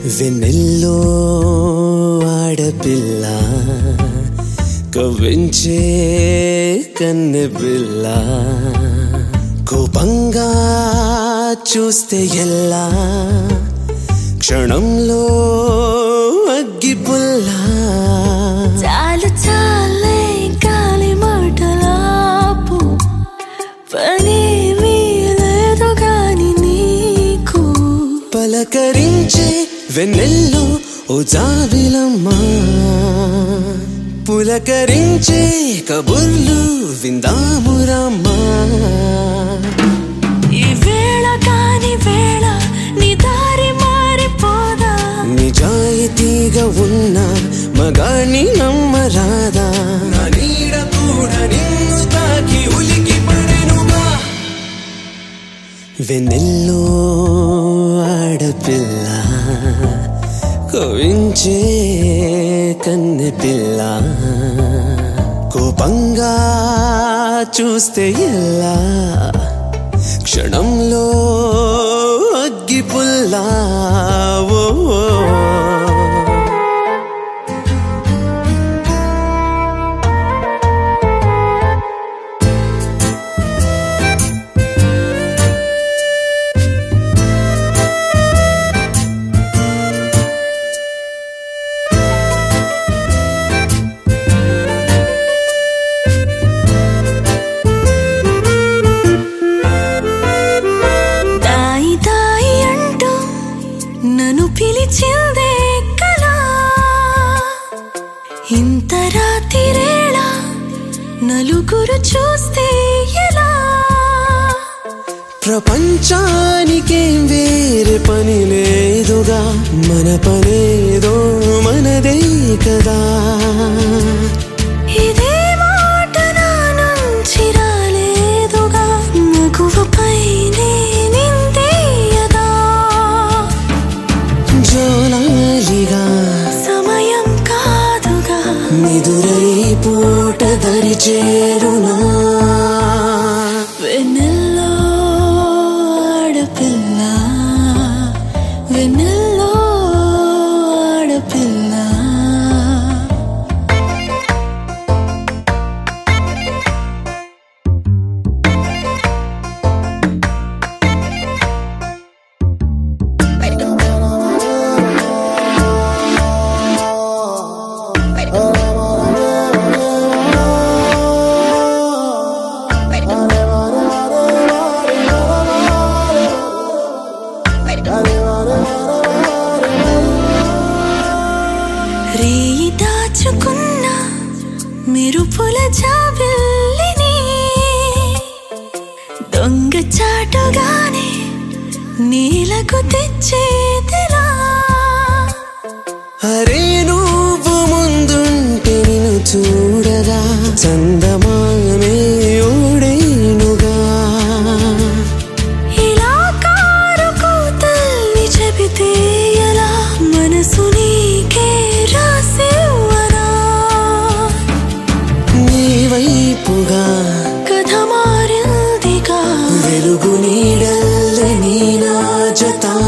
వెన్నెల్లో ఆడపిల్ల కవ్వించే కన్నె పిల్ల కోపంగా చూస్తే ఎలా క్షణంలో అగ్గి పుల్ల చాలు చాలే గాలి మాటలాపు పని లేదు గాని నీకు పలకరించే వెన్నెల్లో ఓ జాబిలమ్మా పులకరించే కబుర్లు విందామురమ్మా ఈ వేళ కాని వేళ నీ దారి మారిపోదా నిజాయితీగా ఉన్న మగాణ్ణి నమ్మరాదా నా నీడ కూడా నిన్ను తాకి ఉలికి పడెనుగా వెన్నెల్లో ఆడపిల్ల కవించే కన్నె పిల్ల కోపంగా చూస్తే ఎలా క్షణంలో అగ్గి పుల్లా ఓ ఓ. దాయి దాయి అంటూ నన్ను పిలిచిందే కలా ఇంత రాతిరేళ నలుగురు చూస్తే ఎలా ప్రపంచానికేం వేరే పని లేదుగా మన పనేదో మనదే కదా ఇదే మాట నా నుంచి రాలేదుగా మగువపైనే నిందేయదా జోలాలిగా సమయం కాదుగా నిదురై పూట దరి చేరునా వెన్నెల్లో ఆడపిల్ల వెన్నెల్లో ఆడపిల్ల రేయి దాచుకున్న మెరుపుల జాబిల్లిని దొంగ చాటుగానే నీలకు తెచ్చేదిలా అరే నువ్వు ముందుంటే నిన్ను చూడగా చందమామే ఓడేనుగా ఇలా కారు కూతల్ని చెబితే ఎలా మనసు నీకే రాసివ్వనా నీ వైపుగా కథ మారిందిగా వెలుగు నీడల్లే నీ నా జత